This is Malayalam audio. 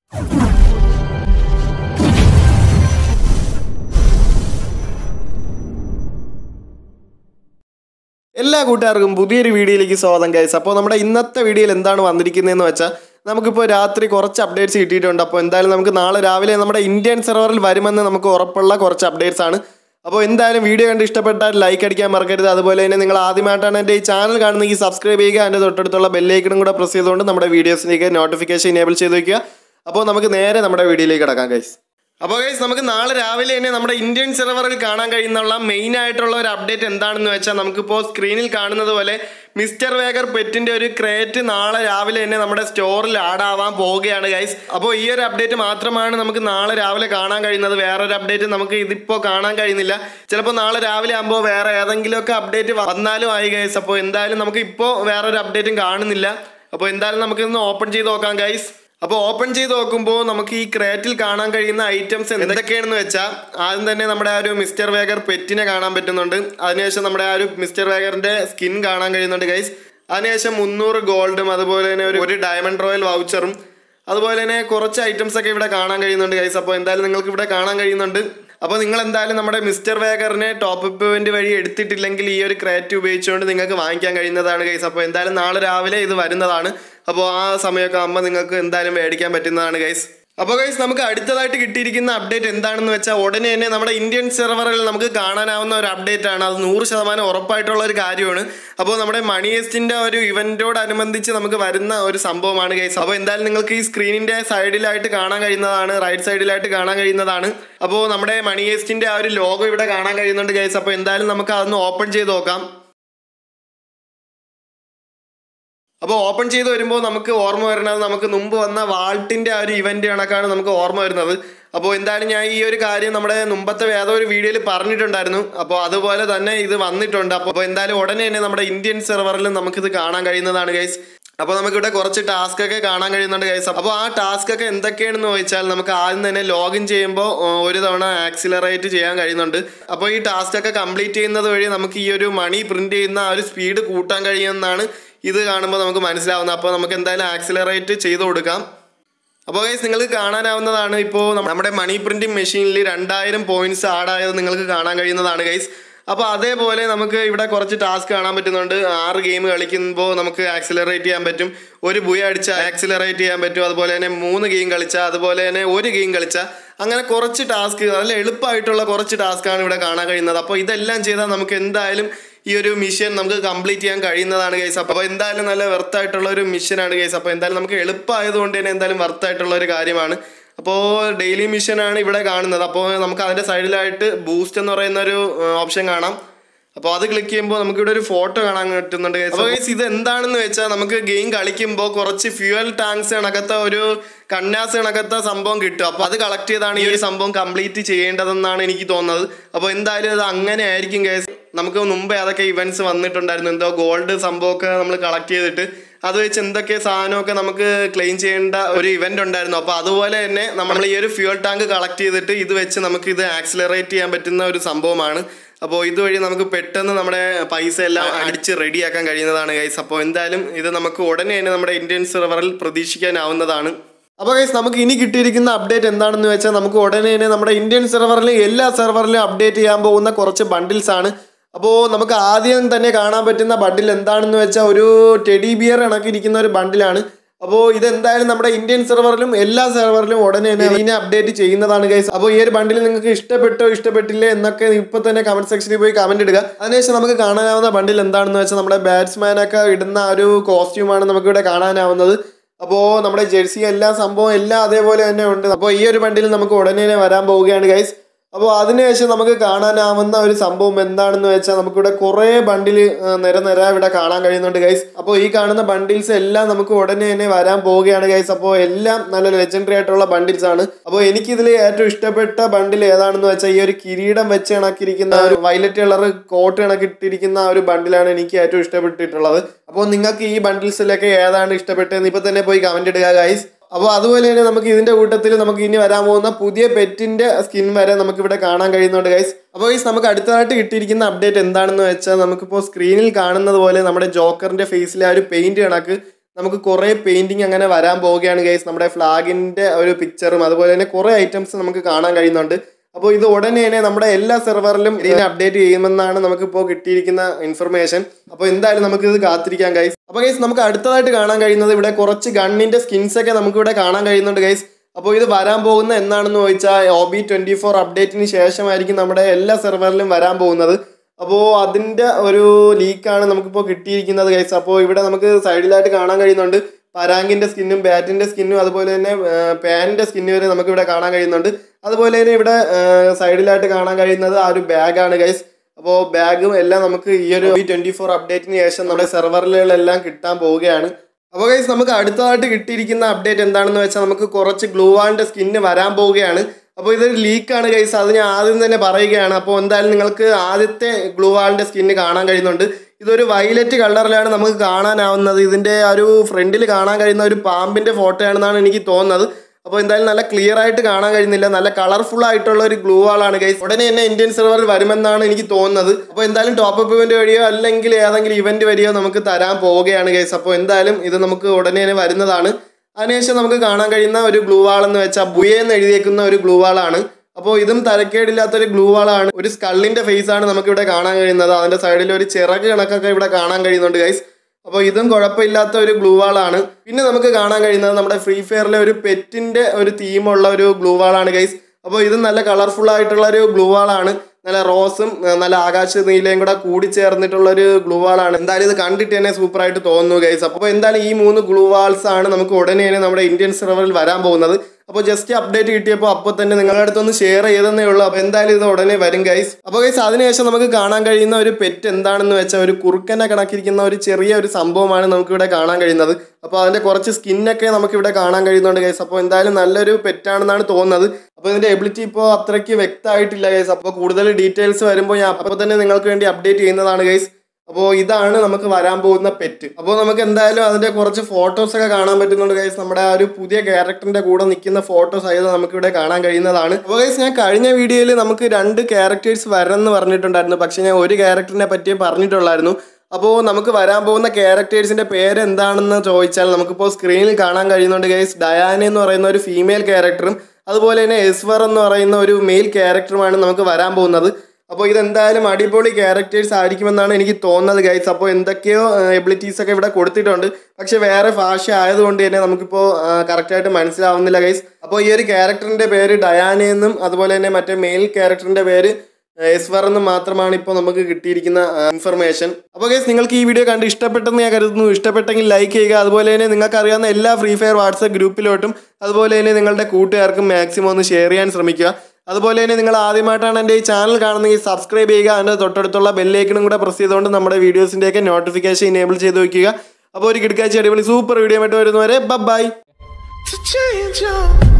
എല്ലാ കൂട്ടുകാർക്കും പുതിയൊരു വീഡിയോയിലേക്ക് സ്വാഗതം ഗൈസ് അപ്പോൾ നമ്മുടെ ഇന്നത്തെ വീഡിയോയിൽ എന്താണ് വന്നിരിക്കുന്നതെന്ന് വെച്ചാൽ നമുക്കിപ്പോൾ രാത്രി കുറച്ച് അപ്ഡേറ്റ്സ് കിട്ടിയിട്ടുണ്ട് അപ്പോൾ എന്തായാലും നമുക്ക് നാളെ രാവിലെ നമ്മുടെ ഇന്ത്യൻ സെർവറിൽ വരുമെന്ന് നമുക്ക് ഉറപ്പുള്ള കുറച്ച് അപ്ഡേറ്റ്സ് ആണ് അപ്പോൾ എന്തായാലും വീഡിയോ കണ്ട് ഇഷ്ടപ്പെട്ടാൽ ലൈക്ക് അടിക്കാൻ മറക്കരുത് അതുപോലെ തന്നെ നിങ്ങൾ ആദ്യമായിട്ടാണ് എൻ്റെ ഈ ചാനൽ കാണുന്നെങ്കിൽ സബ്സ്ക്രൈബ് ചെയ്യുക അതിൻ്റെ തൊട്ടടുത്തുള്ള ബെല്ലൈക്കണും കൂടെ പ്രസ് ചെയ്തുകൊണ്ട് നമ്മുടെ വീഡിയോസിലേക്ക് നോട്ടിഫിക്കേഷൻ എനേബിൾ ചെയ്ത് വയ്ക്കുക അപ്പോൾ നമുക്ക് നേരെ നമ്മുടെ വീഡിയോയിലേക്ക് കിടക്കാം ഗൈസ് അപ്പോൾ ഗൈസ് നമുക്ക് നാളെ രാവിലെ തന്നെ നമ്മുടെ ഇന്ത്യൻ സെർവറിൽ കാണാൻ കഴിയുന്നുള്ള മെയിൻ ആയിട്ടുള്ള ഒരു അപ്ഡേറ്റ് എന്താണെന്ന് വെച്ചാൽ നമുക്കിപ്പോൾ സ്ക്രീനിൽ കാണുന്നത് പോലെ മിസ്റ്റർ വേഗർ പെറ്റിന്റെ ഒരു ക്രേറ്റ് നാളെ രാവിലെ തന്നെ നമ്മുടെ സ്റ്റോറിൽ ആഡ് ആവാൻ പോവുകയാണ് ഗൈസ് അപ്പോൾ ഈ ഒരു അപ്ഡേറ്റ് മാത്രമാണ് നമുക്ക് നാളെ രാവിലെ കാണാൻ കഴിയുന്നത് വേറൊരു അപ്ഡേറ്റ് നമുക്ക് ഇതിപ്പോൾ കാണാൻ കഴിയുന്നില്ല ചിലപ്പോൾ നാളെ രാവിലെ ആകുമ്പോൾ വേറെ ഏതെങ്കിലുമൊക്കെ അപ്ഡേറ്റ് വന്നാലും ആയി ഗൈസ് അപ്പോൾ എന്തായാലും നമുക്ക് ഇപ്പോൾ വേറൊരു അപ്ഡേറ്റും കാണുന്നില്ല അപ്പോൾ എന്തായാലും നമുക്ക് ഇന്ന് ഓപ്പൺ ചെയ്ത് നോക്കാം ഗൈസ് അപ്പോൾ ഓപ്പൺ ചെയ്ത് നോക്കുമ്പോൾ നമുക്ക് ഈ ക്രേറ്റിൽ കാണാൻ കഴിയുന്ന ഐറ്റംസ് എന്തൊക്കെയാണെന്ന് വെച്ചാൽ ആദ്യം തന്നെ നമ്മുടെ ആ ഒരു മിസ്റ്റർ വേഗർ പെറ്റിനെ കാണാൻ പറ്റുന്നുണ്ട് അതിനുശേഷം നമ്മുടെ ആ ഒരു മിസ്റ്റർ വേഗറിന്റെ സ്കിൻ കാണാൻ കഴിയുന്നുണ്ട് ഗൈസ് അതിനുശേഷം മുന്നൂറ് ഗോൾഡും അതുപോലെ തന്നെ ഒരു ഒരു ഡയമണ്ട് റോയൽ വൗച്ചറും അതുപോലെ തന്നെ കുറച്ച് ഐറ്റംസ് ഒക്കെ ഇവിടെ കാണാൻ കഴിയുന്നുണ്ട് ഗൈസ് അപ്പോൾ എന്തായാലും നിങ്ങൾക്ക് ഇവിടെ കാണാൻ കഴിയുന്നുണ്ട് അപ്പോൾ നിങ്ങൾ എന്തായാലും നമ്മുടെ മിസ്റ്റർ വേഗറിനെ ടോപ്പ് അപ്പ് ഇവന്റ് വഴി എടുത്തിട്ടില്ലെങ്കിൽ ഈ ഒരു ക്രേറ്റ് ഉപയോഗിച്ചുകൊണ്ട് നിങ്ങൾക്ക് വാങ്ങിക്കാൻ കഴിയുന്നതാണ് ഗൈസ് അപ്പോൾ എന്തായാലും നാളെ രാവിലെ ഇത് വരുന്നതാണ് അപ്പോൾ ആ സമയമൊക്കെ ആകുമ്പോൾ നിങ്ങൾക്ക് എന്തായാലും മേടിക്കാൻ പറ്റുന്നതാണ് ഗൈസ് അപ്പോൾ ഗൈസ് നമുക്ക് അടുത്തതായിട്ട് കിട്ടിയിരിക്കുന്ന അപ്ഡേറ്റ് എന്താണെന്ന് വെച്ചാൽ ഉടനെ തന്നെ നമ്മുടെ ഇന്ത്യൻ സെർവറിൽ നമുക്ക് കാണാനാവുന്ന ഒരു അപ്ഡേറ്റ് ആണ് അത് നൂറ് ശതമാനം ഉറപ്പായിട്ടുള്ള ഒരു കാര്യമാണ് അപ്പോൾ നമ്മുടെ മണിയസ്റ്റിൻ്റെ ഒരു ഇവൻറ്റോടനുബന്ധിച്ച് നമുക്ക് വരുന്ന ഒരു സംഭവമാണ് ഗൈസ് അപ്പോൾ എന്തായാലും നിങ്ങൾക്ക് ഈ സ്ക്രീനിൻ്റെ സൈഡിലായിട്ട് കാണാൻ കഴിയുന്നതാണ് റൈറ്റ് സൈഡിലായിട്ട് കാണാൻ കഴിയുന്നതാണ് അപ്പോൾ നമ്മുടെ മണിയസ്റ്റിൻ്റെ ആ ഒരു ലോഗോ ഇവിടെ കാണാൻ കഴിയുന്നുണ്ട് ഗൈസ് അപ്പോൾ എന്തായാലും നമുക്ക് അതൊന്ന് ഓപ്പൺ ചെയ്ത് നോക്കാം അപ്പോൾ ഓപ്പൺ ചെയ്ത് വരുമ്പോൾ നമുക്ക് ഓർമ്മ വരുന്നത് നമുക്ക് മുമ്പ് വന്ന വാൾട്ടിൻ്റെ ആ ഒരു ഇവന്റ് കണക്കാണ് നമുക്ക് ഓർമ്മ വരുന്നത് അപ്പോൾ എന്തായാലും ഞാൻ ഈ ഒരു കാര്യം നമ്മുടെ മുമ്പത്തെ ഏതോ ഒരു വീഡിയോയിൽ പറഞ്ഞിട്ടുണ്ടായിരുന്നു അപ്പോൾ അതുപോലെ തന്നെ ഇത് വന്നിട്ടുണ്ട് അപ്പോൾ എന്തായാലും ഉടനെ തന്നെ നമ്മുടെ ഇന്ത്യൻ സെർവറിൽ നമുക്കിത് കാണാൻ കഴിയുന്നതാണ് ഗൈസ് അപ്പോൾ നമുക്കിവിടെ കുറച്ച് ടാസ്ക് ഒക്കെ കാണാൻ കഴിയുന്നുണ്ട് ഗൈസ് അപ്പോൾ ആ ടാസ്ക് ഒക്കെ എന്തൊക്കെയാണെന്ന് ചോദിച്ചാൽ നമുക്ക് ആദ്യം തന്നെ ലോഗിൻ ചെയ്യുമ്പോൾ ഒരു തവണ ആക്സിലറേറ്റ് ചെയ്യാൻ കഴിയുന്നുണ്ട് അപ്പോൾ ഈ ടാസ്ക് ഒക്കെ കംപ്ലീറ്റ് ചെയ്യുന്നത് വഴി നമുക്ക് ഈ ഒരു മണി പ്രിന്റ് ചെയ്യുന്ന ആ ഒരു സ്പീഡ് കൂട്ടാൻ കഴിയുമെന്നാണ് ഇത് കാണുമ്പോൾ നമുക്ക് മനസ്സിലാവുന്നത് അപ്പോൾ നമുക്ക് എന്തായാലും ആക്സിലറേറ്റ് ചെയ്ത് കൊടുക്കാം അപ്പോൾ ഗൈസ് നിങ്ങൾക്ക് കാണാനാവുന്നതാണ് ഇപ്പോൾ നമ്മുടെ മണി പ്രിന്റിംഗ് മെഷീനിൽ രണ്ടായിരം പോയിന്റ്സ് ആഡായത് നിങ്ങൾക്ക് കാണാൻ കഴിയുന്നതാണ് ഗൈസ് അപ്പോൾ അതേപോലെ നമുക്ക് ഇവിടെ കുറച്ച് ടാസ്ക് കാണാൻ പറ്റുന്നുണ്ട് ആറ് ഗെയിം കളിക്കുമ്പോൾ നമുക്ക് ആക്സിലറേറ്റ് ചെയ്യാൻ പറ്റും ഒരു ബുയ അടിച്ചാൽ ആക്സിലറേറ്റ് ചെയ്യാൻ പറ്റും അതുപോലെ തന്നെ മൂന്ന് ഗെയിം കളിച്ചാൽ അതുപോലെ തന്നെ ഒരു ഗെയിം കളിച്ചാൽ അങ്ങനെ കുറച്ച് ടാസ്ക് നല്ല എളുപ്പമായിട്ടുള്ള കുറച്ച് ടാസ്ക്കാണ് ഇവിടെ കാണാൻ കഴിയുന്നത് അപ്പോൾ ഇതെല്ലാം ചെയ്താൽ നമുക്ക് എന്തായാലും ഈ ഒരു മിഷൻ നമുക്ക് കംപ്ലീറ്റ് ചെയ്യാൻ കഴിയുന്നതാണ് ഗൈസ് അപ്പോൾ എന്തായാലും നല്ല വെർത്തായിട്ടുള്ള ഒരു മിഷനാണ് ഗൈസ് അപ്പോൾ എന്തായാലും നമുക്ക് എളുപ്പമായതുകൊണ്ട് തന്നെ എന്തായാലും വെർത്തായിട്ടുള്ള ഒരു കാര്യമാണ് അപ്പോൾ ഡെയിലി മിഷനാണ് ഇവിടെ കാണുന്നത് അപ്പോൾ നമുക്ക് അതിൻ്റെ സൈഡിലായിട്ട് ബൂസ്റ്റ് എന്ന് പറയുന്ന ഒരു ഓപ്ഷൻ കാണാം അപ്പോൾ അത് ക്ലിക്ക് ചെയ്യുമ്പോൾ നമുക്ക് ഇവിടെ ഒരു ഫോട്ടോ കാണാൻ പറ്റുന്നുണ്ട് ഗൈസ് അപ്പോൾ ഗൈസ് ഇത് എന്താണെന്ന് വെച്ചാൽ നമുക്ക് ഗെയിം കളിക്കുമ്പോൾ കുറച്ച് ഫ്യൂവൽ ടാങ്ക്സ് കണക്കത്ത ഒരു കന്നാസ് കണക്കത്ത സംഭവം കിട്ടും അപ്പോൾ അത് കളക്ട് ചെയ്താണ് ഈ ഒരു സംഭവം കംപ്ലീറ്റ് ചെയ്യേണ്ടതെന്നാണ് എനിക്ക് തോന്നുന്നത് അപ്പോൾ എന്തായാലും ഇത് അങ്ങനെ ആയിരിക്കും ഗൈസ് നമുക്ക് മുമ്പ് അതൊക്കെ ഇവന്റ്സ് വന്നിട്ടുണ്ടായിരുന്നു എന്തോ ഗോൾഡ് സംഭവമൊക്കെ നമ്മൾ കളക്ട് ചെയ്തിട്ട് അത് വെച്ച് എന്തൊക്കെ സാധനമൊക്കെ നമുക്ക് ക്ലെയിം ചെയ്യേണ്ട ഒരു ഇവന്റ് ഉണ്ടായിരുന്നു അപ്പോൾ അതുപോലെ തന്നെ നമ്മൾ ഈ ഒരു ഫ്യൂൽ ടാങ്ക് കളക്ട് ചെയ്തിട്ട് ഇത് വെച്ച് നമുക്ക് ഇത് ആക്സിലറേറ്റ് ചെയ്യാൻ പറ്റുന്ന ഒരു സംഭവമാണ് അപ്പോൾ ഇതുവഴി നമുക്ക് പെട്ടെന്ന് നമ്മുടെ പൈസ എല്ലാം അടിച്ച് റെഡിയാക്കാൻ കഴിയുന്നതാണ് ഗൈസ് അപ്പോൾ എന്തായാലും ഇത് നമുക്ക് ഉടനെ തന്നെ നമ്മുടെ ഇന്ത്യൻ സെർവറിൽ പ്രതീക്ഷിക്കാനാവുന്നതാണ് അപ്പോൾ ഗൈസ് നമുക്ക് ഇനി കിട്ടിയിരിക്കുന്ന അപ്ഡേറ്റ് എന്താണെന്ന് വെച്ചാൽ നമുക്ക് ഉടനെ തന്നെ നമ്മുടെ ഇന്ത്യൻ സെർവറിൽ എല്ലാ സെർവറിലും അപ്ഡേറ്റ് ചെയ്യാൻ പോകുന്ന കുറച്ച് ബണ്ടിൽസ് ആണ് അപ്പോൾ നമുക്ക് ആദ്യം തന്നെ കാണാൻ പറ്റുന്ന ബണ്ടിൽ എന്താണെന്ന് വെച്ചാൽ ഒരു ടെഡി ബിയർ ഇണക്കിയിരിക്കുന്ന ഒരു ബണ്ടിലാണ് അപ്പോൾ ഇതെന്തായാലും നമ്മുടെ ഇന്ത്യൻ സെർവറിലും എല്ലാ സെർവറിലും ഉടനെ തന്നെ ഇതിനെ അപ്ഡേറ്റ് ചെയ്യുന്നതാണ് ഗൈസ് അപ്പോൾ ഈ ഒരു ബണ്ടിൽ നിങ്ങൾക്ക് ഇഷ്ടപ്പെട്ടോ ഇഷ്ടപ്പെട്ടില്ലേ എന്നൊക്കെ ഇപ്പോൾ തന്നെ കമന്റ് സെക്ഷനിൽ പോയി കമന്റ് ഇടുക അതിനുശേഷം നമുക്ക് കാണാനാവുന്ന ബണ്ടിൽ എന്താണെന്ന് വെച്ചാൽ നമ്മുടെ ബാറ്റ്സ്മാനൊക്കെ ഇടുന്ന ഒരു കോസ്റ്റ്യൂമാണ് നമുക്കിവിടെ കാണാനാവുന്നത് അപ്പോൾ നമ്മുടെ ജെഴ്സി എല്ലാ സംഭവം എല്ലാം അതേപോലെ തന്നെ ഉണ്ട് അപ്പോൾ ഈ ഒരു ബണ്ടിൽ നമുക്ക് ഉടനെ തന്നെ വരാൻ പോവുകയാണ് ഗൈസ് അപ്പോൾ അതിനുശേഷം നമുക്ക് കാണാനാവുന്ന ഒരു സംഭവം എന്താണെന്ന് വെച്ചാൽ നമുക്കിവിടെ കുറേ ബണ്ടിൽ നിര നിര ഇവിടെ കാണാൻ കഴിയുന്നുണ്ട് ഗൈസ് അപ്പോൾ ഈ കാണുന്ന ബണ്ടിൽസ് എല്ലാം നമുക്ക് ഉടനെ തന്നെ വരാൻ പോവുകയാണ് ഗൈസ് അപ്പോൾ എല്ലാം നല്ല ലെജൻഡറി ആയിട്ടുള്ള ബണ്ടിൽസ് ആണ് അപ്പോൾ എനിക്കിതിൽ ഏറ്റവും ഇഷ്ടപ്പെട്ട ബണ്ടിൽ ഏതാണെന്ന് വെച്ചാൽ ഈ ഒരു കിരീടം വെച്ച് കണക്കിരിക്കുന്ന ഒരു വയലറ്റ് കളർ കോട്ട് കണക്കിട്ടിരിക്കുന്ന ആ ഒരു ബണ്ടിലാണ് എനിക്ക് ഏറ്റവും ഇഷ്ടപ്പെട്ടിട്ടുള്ളത് അപ്പോൾ നിങ്ങൾക്ക് ഈ ബണ്ടിൽസിലൊക്കെ ഏതാണ് ഇഷ്ടപ്പെട്ടതെന്ന് ഇപ്പോൾ തന്നെ പോയി കമന്റ് ഇടുക ഗൈസ് അപ്പോൾ അതുപോലെ തന്നെ നമുക്ക് ഇതിന്റെ കൂട്ടത്തിൽ നമുക്ക് ഇനി വരാൻ പോകുന്ന പുതിയ പെറ്റിന്റെ സ്കിൻ വരെ നമുക്ക് ഇവിടെ കാണാൻ കഴിയുന്നുണ്ട് ഗൈസ് അപ്പോൾ ഗൈസ് നമുക്ക് അടുത്തതായിട്ട് കിട്ടിയിരിക്കുന്ന അപ്ഡേറ്റ് എന്താണെന്ന് വെച്ചാൽ നമുക്കിപ്പോൾ സ്ക്രീനിൽ കാണുന്നത് പോലെ നമ്മുടെ ജോക്കറിന്റെ ഫേസിലെ ആ ഒരു പെയിന്റ് കണക്ക് നമുക്ക് കുറേ പെയിന്റിങ് അങ്ങനെ വരാൻ പോവുകയാണ് ഗൈസ് നമ്മുടെ ഫ്ലാഗിന്റെ ഒരു പിക്ചറും അതുപോലെ തന്നെ കുറേ ഐറ്റംസ് നമുക്ക് കാണാൻ കഴിയുന്നുണ്ട് അപ്പോൾ ഇത് ഉടനെ തന്നെ നമ്മുടെ എല്ലാ സെർവറിലും ഇതിനെ അപ്ഡേറ്റ് ചെയ്യുമെന്നാണ് നമുക്കിപ്പോൾ കിട്ടിയിരിക്കുന്ന ഇൻഫർമേഷൻ അപ്പോൾ എന്തായാലും നമുക്ക് ഇത് കാത്തിരിക്കാം ഗൈസ് അപ്പോൾ ഗൈസ് നമുക്ക് അടുത്തതായിട്ട് കാണാൻ കഴിയുന്നത് ഇവിടെ കുറച്ച് ഗണ്ണിന്റെ സ്കിൻസ് ഒക്കെ നമുക്ക് ഇവിടെ കാണാൻ കഴിയുന്നുണ്ട് ഗൈസ് അപ്പോൾ ഇത് വരാൻ പോകുന്ന എന്നാണെന്ന് ചോദിച്ചാൽ ഒ ബി ട്വൻറ്റി ഫോർ അപ്ഡേറ്റിന് ശേഷമായിരിക്കും നമ്മുടെ എല്ലാ സെർവറിലും വരാൻ പോകുന്നത് അപ്പോൾ അതിൻ്റെ ഒരു ലീക്കാണ് നമുക്കിപ്പോൾ കിട്ടിയിരിക്കുന്നത് ഗൈസ് അപ്പോൾ ഇവിടെ നമുക്ക് സൈഡിലായിട്ട് കാണാൻ കഴിയുന്നുണ്ട് പരാങ്കിൻ്റെ സ്കിന്നും ബാറ്റിൻ്റെ സ്കിന്നും അതുപോലെ തന്നെ പാനിൻ്റെ സ്കിന്നും വരെ നമുക്കിവിടെ കാണാൻ കഴിയുന്നുണ്ട് അതുപോലെ തന്നെ ഇവിടെ സൈഡിലായിട്ട് കാണാൻ കഴിയുന്നത് ആ ഒരു ബാഗാണ് ഗൈസ് അപ്പോൾ ബാഗും എല്ലാം നമുക്ക് ഈ ഒരു ട്വൻറ്റി ഫോർ അപ്ഡേറ്റിന് ശേഷം നമ്മുടെ സെർവറിലെല്ലാം കിട്ടാൻ പോവുകയാണ് അപ്പോൾ ഗൈസ് നമുക്ക് അടുത്തതായിട്ട് കിട്ടിയിരിക്കുന്ന അപ്ഡേറ്റ് എന്താണെന്ന് വെച്ചാൽ നമുക്ക് കുറച്ച് ഗ്ലൂവാളിൻ്റെ സ്കിന്ന് വരാൻ പോവുകയാണ് അപ്പോൾ ഇതൊരു ലീക്കാണ് ഗൈസ് അത് ഞാൻ ആദ്യം തന്നെ പറയുകയാണ് അപ്പോൾ എന്തായാലും നിങ്ങൾക്ക് ആദ്യത്തെ ഗ്ലൂവാളിൻ്റെ സ്കിന്ന് കാണാൻ കഴിയുന്നുണ്ട് ഇതൊരു വയലറ്റ് കളറിലാണ് നമുക്ക് കാണാനാവുന്നത് ഇതിൻ്റെ ആ ഒരു ഫ്രണ്ടിൽ കാണാൻ കഴിയുന്ന ഒരു പാമ്പിൻ്റെ ഫോട്ടോ ആണെന്നാണ് എനിക്ക് തോന്നുന്നത് അപ്പോൾ എന്തായാലും നല്ല ക്ലിയർ ആയിട്ട് കാണാൻ കഴിയുന്നില്ല നല്ല കളർഫുൾ ആയിട്ടുള്ള ഒരു ഗ്ലൂ വാളാണ് ഗൈസ് ഉടനെ തന്നെ ഇന്ത്യൻ സെർവറിൽ വരുമെന്നാണ് എനിക്ക് തോന്നുന്നത് അപ്പോൾ എന്തായാലും ടോപ്പ് അപ്പ് ഇവന്റ് വഴിയോ അല്ലെങ്കിൽ ഏതെങ്കിലും ഇവന്റ് വഴിയോ നമുക്ക് തരാൻ പോവുകയാണ് ഗൈസ് അപ്പോൾ എന്തായാലും ഇത് നമുക്ക് ഉടനെ തന്നെ വരുന്നതാണ് അതിനുശേഷം നമുക്ക് കാണാൻ കഴിയുന്ന ഒരു ഗ്ലൂ വാൾ എന്ന് വെച്ചാൽ ബുയ എന്ന് എഴുതിയേക്കുന്ന ഒരു ഗ്ലൂ വാളാണ് അപ്പോൾ ഇതും തരക്കേടില്ലാത്തൊരു ഗ്ലൂ വാളാണ് ഒരു സ്കള്ളിന്റെ ഫേസ് ആണ് നമുക്ക് ഇവിടെ കാണാൻ കഴിയുന്നത് അതിന്റെ സൈഡിൽ ഒരു ചിറക് കണക്കൊക്കെ ഇവിടെ കാണാൻ കഴിയുന്നുണ്ട് ഗൈസ് അപ്പോൾ ഇതും കുഴപ്പമില്ലാത്ത ഒരു ഗ്ലൂ വാളാണ് പിന്നെ നമുക്ക് കാണാൻ കഴിയുന്നത് നമ്മുടെ ഫ്രീ ഫയറിലെ ഒരു പെറ്റിന്റെ ഒരു തീമുള്ള ഒരു ഗ്ലൂ വാളാണ് ഗൈസ് അപ്പോൾ ഇതും നല്ല കളർഫുൾ ആയിട്ടുള്ള ഒരു ഗ്ലൂ വാളാണ് നല്ല റോസും ഏർ നല്ല ആകാശ നീലയും കൂടെ കൂടി ചേർന്നിട്ടുള്ള ഒരു ഗ്ലൂ വാളാണ് എന്തായാലും ഇത് കണ്ടിട്ട് തന്നെ സൂപ്പർ ആയിട്ട് തോന്നുന്നു ഗൈസ് അപ്പോൾ എന്തായാലും ഈ മൂന്ന് ഗ്ലൂ വാൾസ് ആണ് നമുക്ക് ഉടനെ തന്നെ നമ്മുടെ ഇന്ത്യൻ സെർവറിൽ വരാൻ പോകുന്നത് അപ്പോൾ ജസ്റ്റ് അപ്ഡേറ്റ് കിട്ടിയപ്പോൾ അപ്പോൾ തന്നെ നിങ്ങളുടെ അടുത്തൊന്ന് ഷെയർ ചെയ്തെന്നേ ഉള്ളൂ അപ്പോൾ എന്തായാലും ഇത് ഉടനെ വരും ഗൈസ് അപ്പോൾ ഗൈസ് അതിനുശേഷം നമുക്ക് കാണാൻ കഴിയുന്ന ഒരു പെറ്റ് എന്താണെന്ന് വെച്ചാൽ ഒരു കുറുക്കനെ കണക്കിരിക്കുന്ന ഒരു ചെറിയ ഒരു സംഭവമാണ് നമുക്കിവിടെ കാണാൻ കഴിയുന്നത് അപ്പോൾ അതിൻ്റെ കുറച്ച് സ്കിന്നൊക്കെ നമുക്കിവിടെ കാണാൻ കഴിയുന്നുണ്ട് ഗൈസ് അപ്പോൾ എന്തായാലും നല്ലൊരു പെറ്റാണെന്നാണ് തോന്നുന്നത് അപ്പോൾ ഇതിൻ്റെ എബിലിറ്റി ഇപ്പോൾ അത്രയ്ക്ക് വ്യക്തമായിട്ടില്ല ഗൈസ് അപ്പോൾ കൂടുതൽ ഡീറ്റെയിൽസ് വരുമ്പോൾ ഞാൻ അപ്പോൾ തന്നെ നിങ്ങൾക്ക് വേണ്ടി അപ്ഡേറ്റ് ചെയ്യുന്നതാണ് ഗൈസ് അപ്പോൾ ഇതാണ് നമുക്ക് വരാൻ പോകുന്ന പെറ്റ് അപ്പോൾ നമുക്ക് എന്തായാലും അതിന്റെ കുറച്ച് ഫോട്ടോസ് ഒക്കെ കാണാൻ പറ്റുന്നുണ്ട് ഗൈസ് നമ്മുടെ ആ ഒരു പുതിയ ക്യാരക്ടറിന്റെ കൂടെ നിൽക്കുന്ന ഫോട്ടോസ് ആയത് നമുക്ക് ഇവിടെ കാണാൻ കഴിയുന്നതാണ് അപ്പോൾ ഗൈസ് ഞാൻ കഴിഞ്ഞ വീഡിയോയിൽ നമുക്ക് രണ്ട് ക്യാരക്ടേഴ്സ് വരണമെന്ന് പറഞ്ഞിട്ടുണ്ടായിരുന്നു പക്ഷേ ഞാൻ ഒരു ക്യാരക്ടറിനെ പറ്റിയേ പറഞ്ഞിട്ടുള്ളായിരുന്നു അപ്പോൾ നമുക്ക് വരാൻ പോകുന്ന ക്യാരക്ടേഴ്സിന്റെ പേര് എന്താണെന്ന് ചോദിച്ചാൽ നമുക്കിപ്പോൾ സ്ക്രീനിൽ കാണാൻ കഴിയുന്നുണ്ട് ഗൈസ് ഡയാന എന്ന് പറയുന്ന ഒരു ഫീമെയിൽ ക്യാരക്ടറും അതുപോലെ തന്നെ എസ്വർ എന്ന് പറയുന്ന ഒരു മെയിൽ ക്യാരക്ടറുമാണ് നമുക്ക് വരാൻ പോകുന്നത് അപ്പോൾ ഇതെന്തായാലും അടിപൊളി ക്യാരക്ടേഴ്സ് ആയിരിക്കുമെന്നാണ് എനിക്ക് തോന്നുന്നത് ഗൈസ് അപ്പോൾ എന്തൊക്കെയോ എബിലിറ്റീസ് ഒക്കെ ഇവിടെ കൊടുത്തിട്ടുണ്ട് പക്ഷെ വേറെ ഭാഷ ആയതുകൊണ്ട് തന്നെ നമുക്കിപ്പോൾ കറക്റ്റായിട്ട് മനസ്സിലാവുന്നില്ല ഗൈസ് അപ്പോൾ ഈ ഒരു ക്യാരക്ടറിൻ്റെ പേര് ഡയാന എന്നും അതുപോലെ തന്നെ മറ്റേ മെയിൽ ക്യാരക്ടറിൻ്റെ പേര് എസ്വർ എന്ന് മാത്രമാണ് ഇപ്പോൾ നമുക്ക് കിട്ടിയിരിക്കുന്ന ഇൻഫർമേഷൻ അപ്പോൾ ഗൈസ് നിങ്ങൾക്ക് ഈ വീഡിയോ കണ്ട് ഇഷ്ടപ്പെട്ടെന്ന് ഞാൻ കരുതുന്നു ഇഷ്ടപ്പെട്ടെങ്കിൽ ലൈക്ക് ചെയ്യുക അതുപോലെ തന്നെ നിങ്ങൾക്ക് അറിയാവുന്ന എല്ലാ ഫ്രീ ഫയർ വാട്സപ്പ് ഗ്രൂപ്പിലോട്ടും അതുപോലെ തന്നെ നിങ്ങളുടെ കൂട്ടുകാർക്കും മാക്സിമം ഒന്ന് ഷെയർ ചെയ്യാൻ ശ്രമിക്കുക അതുപോലെ തന്നെ നിങ്ങൾ ആദ്യമായിട്ടാണ് എൻ്റെ ഈ ചാനൽ കാണുന്നതെങ്കിൽ സബ്സ്ക്രൈബ് ചെയ്യുക അതിൻ്റെ തൊട്ടടുത്തുള്ള ബെല്ലൈക്കണും കൂടെ പ്രസ് ചെയ്തുകൊണ്ട് നമ്മുടെ വീഡിയോസിൻ്റെയൊക്കെ നോട്ടിഫിക്കേഷൻ ഇനേബിൾ ചെയ്ത് വയ്ക്കുക അപ്പോൾ ഒരു കിടക്കാഴ്ച അടിപൊളി സൂപ്പർ വീഡിയോ ആയിട്ട് വരുന്നവരെ ബൈ to change up.